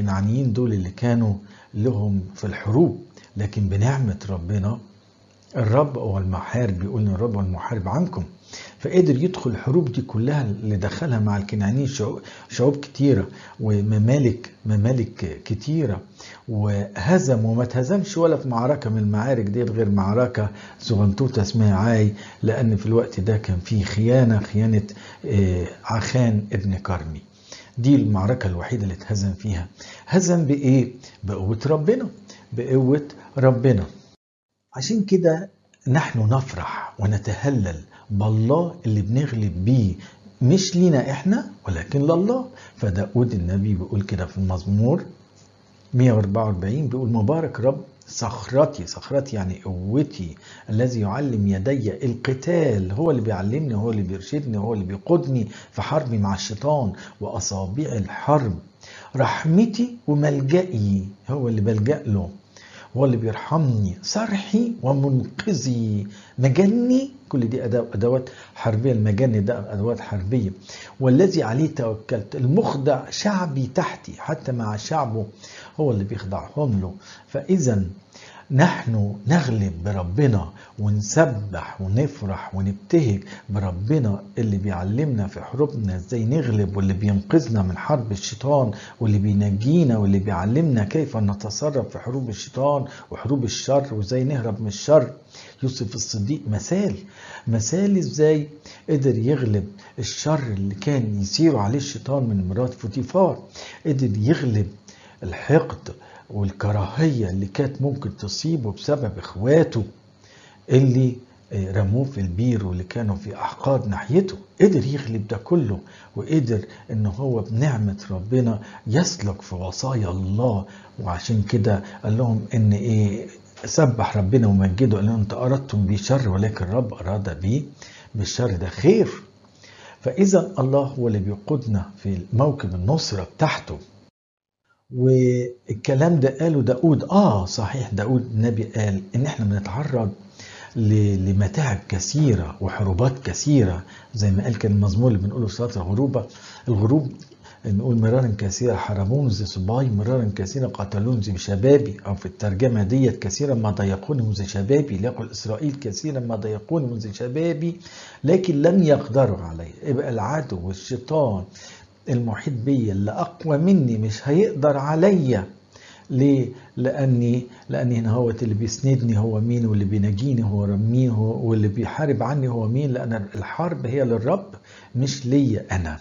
الكنعانيين دول اللي كانوا لهم في الحروب لكن بنعمة ربنا الرب هو المحارب بيقول ان الرب هو المحارب عنكم فقدر يدخل الحروب دي كلها اللي دخلها مع الكنعانيين شعوب, شعوب كتيرة وممالك ممالك كتيرة وهزم وما تهزمش ولا في معركة من المعارك ديت غير معركة صغنطوطة اسمها عاي لأن في الوقت ده كان في خيانة خيانة عخان ابن كرمي دي المعركة الوحيدة اللي اتهزم فيها هزم بإيه؟ بقوة ربنا بقوة ربنا عشان كده نحن نفرح ونتهلل بالله اللي بنغلب بيه مش لينا احنا ولكن لله فداود النبي بيقول كده في المزمور 144 بيقول مبارك رب صخرتي صخرتي يعني قوتي الذي يعلم يدي القتال هو اللي بيعلمني هو اللي بيرشدني هو اللي بيقودني في حربي مع الشيطان واصابع الحرب رحمتي وملجئي هو اللي بلجأ له هو اللي بيرحمني صرحي ومنقذي مجني كل دي أدوات حربية المجني ده أدوات حربية والذي عليه توكلت المخضع شعبي تحتي حتى مع شعبه هو اللي بيخضعهم له فإذا نحن نغلب بربنا ونسبح ونفرح ونبتهج بربنا اللي بيعلمنا في حروبنا ازاي نغلب واللي بينقذنا من حرب الشيطان واللي بينجينا واللي بيعلمنا كيف نتصرف في حروب الشيطان وحروب الشر وازاي نهرب من الشر يوسف الصديق مثال مثال ازاي قدر يغلب الشر اللي كان يسير عليه الشيطان من مرات فوتيفار قدر يغلب الحقد والكراهية اللي كانت ممكن تصيبه بسبب اخواته اللي رموه في البير واللي كانوا في احقاد ناحيته قدر يغلب ده كله وقدر ان هو بنعمة ربنا يسلك في وصايا الله وعشان كده قال لهم ان ايه سبح ربنا ومجده قال لهم انت اردتم بي شر ولكن الرب اراد بي بالشر ده خير فاذا الله هو اللي بيقودنا في موكب النصرة بتاعته والكلام ده قاله داود اه صحيح داود النبي قال ان احنا بنتعرض لمتاعب كثيرة وحروبات كثيرة زي ما قال كان المزمور اللي بنقوله في صلاة الغروبة الغروب نقول مرارا كثيرا حرمون ذي صباي مرارا كثيرا قتلون ذي شبابي او في الترجمه ديت كثيرا ما ضيقوني منذ شبابي ليقل اسرائيل كثيرا ما ضيقوني منذ شبابي لكن لم يقدروا علي يبقى العدو والشيطان المحيط بيا اللي اقوى مني مش هيقدر عليا ليه؟ لاني لاني هنا هو اللي بيسندني هو مين واللي بيناجيني هو مين هو واللي بيحارب عني هو مين لان الحرب هي للرب مش ليا انا.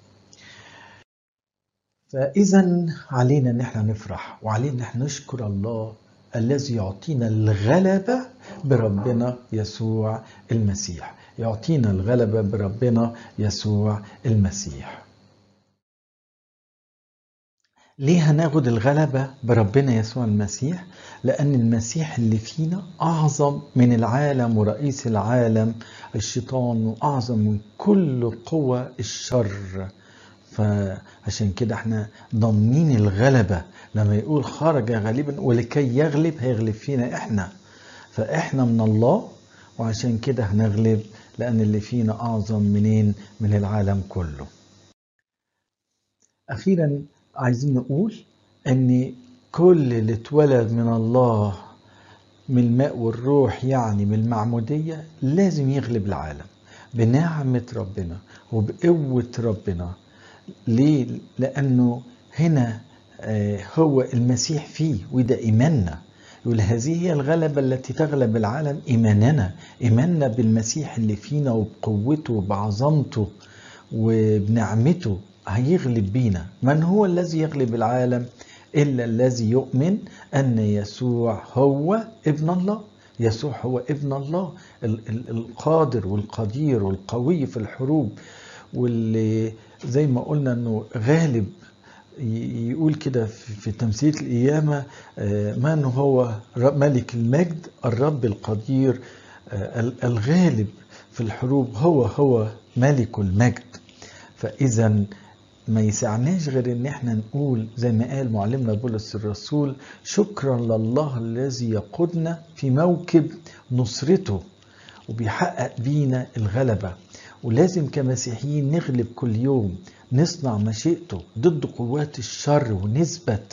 فاذا علينا ان احنا نفرح وعلينا ان احنا نشكر الله الذي يعطينا الغلبه بربنا يسوع المسيح يعطينا الغلبه بربنا يسوع المسيح ليه هناخد الغلبة بربنا يسوع المسيح؟ لأن المسيح اللي فينا أعظم من العالم ورئيس العالم الشيطان وأعظم من كل قوى الشر فعشان كده احنا ضامنين الغلبة لما يقول خرج غالبا ولكي يغلب هيغلب فينا احنا فاحنا من الله وعشان كده هنغلب لأن اللي فينا أعظم منين من العالم كله أخيرا عايزين نقول ان كل اللي اتولد من الله من الماء والروح يعني من المعمودية لازم يغلب العالم بنعمة ربنا وبقوة ربنا ليه؟ لأنه هنا هو المسيح فيه وده إيماننا يقول هذه هي الغلبة التي تغلب العالم إيماننا إيماننا بالمسيح اللي فينا وبقوته وبعظمته وبنعمته هيغلب بينا من هو الذي يغلب العالم إلا الذي يؤمن أن يسوع هو ابن الله يسوع هو ابن الله القادر والقدير والقوي في الحروب واللي زي ما قلنا أنه غالب يقول كده في تمثيل القيامة من هو ملك المجد الرب القدير الغالب في الحروب هو هو ملك المجد فإذا ما يسعناش غير ان احنا نقول زي ما قال معلمنا بولس الرسول شكرا لله الذي يقودنا في موكب نصرته وبيحقق بينا الغلبة ولازم كمسيحيين نغلب كل يوم نصنع مشيئته ضد قوات الشر ونثبت